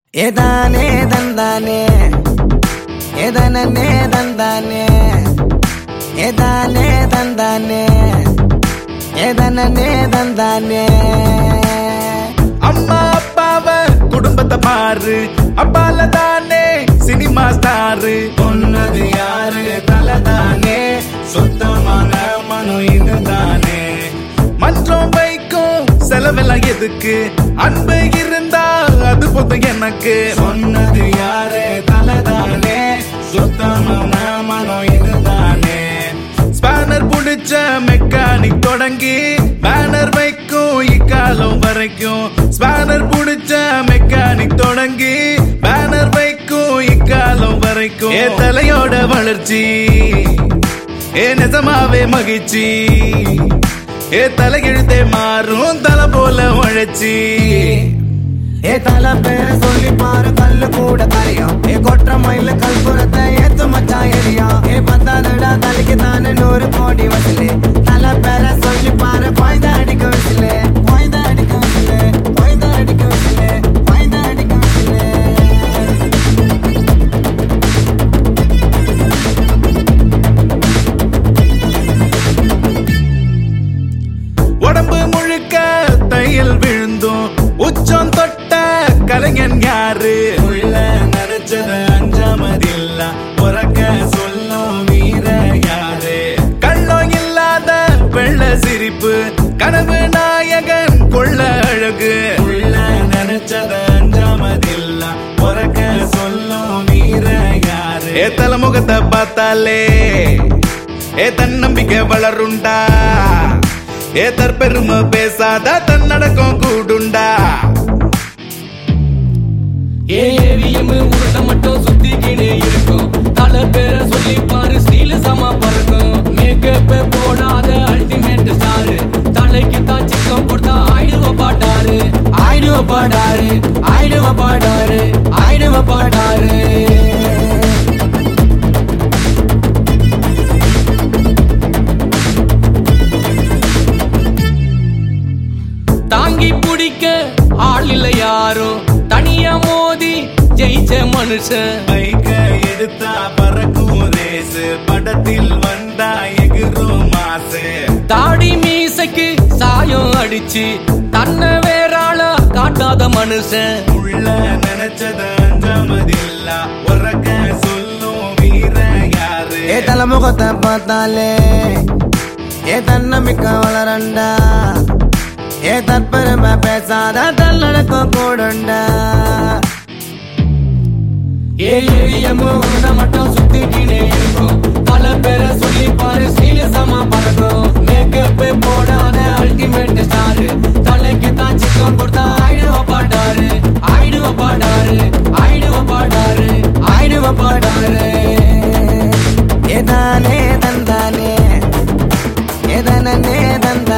ஏதானே தந்தானே ஏதானே தந்தானே ஏதானே தந்தானே ஏதானே தந்தானே அம்மா அப்பாவ குடும்பத்தை பாரு அப்பால தானே சினிமா ஸ்டாரு பொன்னது யாரு தலதானே சுத்தமான மனம் இதுதானே மன்றம் வைக்கும் செலவெல்லாம் எதுக்கு அன்பு இருந்தா அது போதும் எனக்கு சொன்னது யாரு தலதானே சுத்தமான மனம் இதுதானே ஸ்பேனர் புடிச்ச மெக்கானிக் தொடங்கி பேனர் வைக்கும் இக்காலம் வரைக்கும் ஸ்பேனர் புடிச்ச மெக்கானிக் தொடங்கி பேனர் வைக்கும் இக்காலம் வரைக்கும் ஏ தலையோட வளர்ச்சி ஏ நிஜமாவே மகிழ்ச்சி ஏ தலையெழுத்தே மாறும் தலை போல உழைச்சி ஏ தல பேர சொல்லி பாரு கல்லு கூட கரையும் ஏ கொற்ற மயில கல்புரத்தை ஏத்து மச்சா எரியா ஏ பத்தாதடா தலைக்கு தானே நூறு கோடி வசலு தல பேர சொல்லி பாரு பாய்ந்த அடிக்க வசலு பாய்ந்த அடிக்க வசலு பாய்ந்த அடிக்க வசலு பாய்ந்த அடிக்க வசலு உடம்பு முழுக்க தையல் விழுந்தும் உச்சம் தொட்ட கலைஞன் யாரு உள்ள நினைச்சத அஞ்சாமதில்ல உறக்க சொல்லும் வீர யாரு கள்ளம் இல்லாத வெள்ள சிரிப்பு கனவு நாயகன் கொள்ள அழகு உள்ள நினைச்சத அஞ்சாமதில்ல உறக்க சொல்லும் வீர யாரு ஏ தலைமுகத்தை பார்த்தாலே ஏ தன்னம்பிக்கை வளருண்டா ஏ தற்பெருமை பேசாத தன்னடக்கம் கூடுண்டா ஏவிஎம் உருட்ட மட்டும் சுத்திக்கினே இருக்கும் தல பேரை சொல்லி பாரு ஸ்டீல் சமா பறக்கும் மேக்கப் போடாத அல்டிமேட் ஸ்டார் தலைக்கு தான் சிக்கம் கொடுத்தா ஆயிடுவ பாட்டாரு ஆயிடுவ பாடாரு ஆயிடுவ பாடாரு ஆயிடுவ பாடாரு தாங்கி பிடிக்க ஆள் இல்ல யாரும் தனியா மோதி ஜெயிச்ச மனுஷன் பைக்க எடுத்தா பறக்கும் ரேசு படத்தில் வந்தா எகிரும் மாசு தாடி மீசைக்கு சாயம் அடிச்சு தன்னை வேறாள காட்டாத மனுஷன் உள்ள நினைச்சத அஞ்சாமதில்ல உறக்க சொல்லும் வீர யாரு ஏ தலைமுகத்தை பார்த்தாலே ஏ தன்னமிக்க வளரண்டா ஏ தற்பெருமை பேசாத தன்னடக்கம் கூடுண்டா ஏவிஎம் உன்னை மட்டும் சுத்திக்கினே இருக்கும் பல பேரை சொல்லி பாரு சீலசமா பறக்கும் மேக்கப் போடாத அல்டிமேட் ஸ்டார் தலைக்கு தான் சிக்கம் கொடுத்தா ஆயிடுவ பாட்டாரு ஆயிடுவ பாடாரு ஆயிடுவ பாடாரு ஆயிடுவ பாடாரு ஏதானே தந்தானே ஏதனே தந்தானே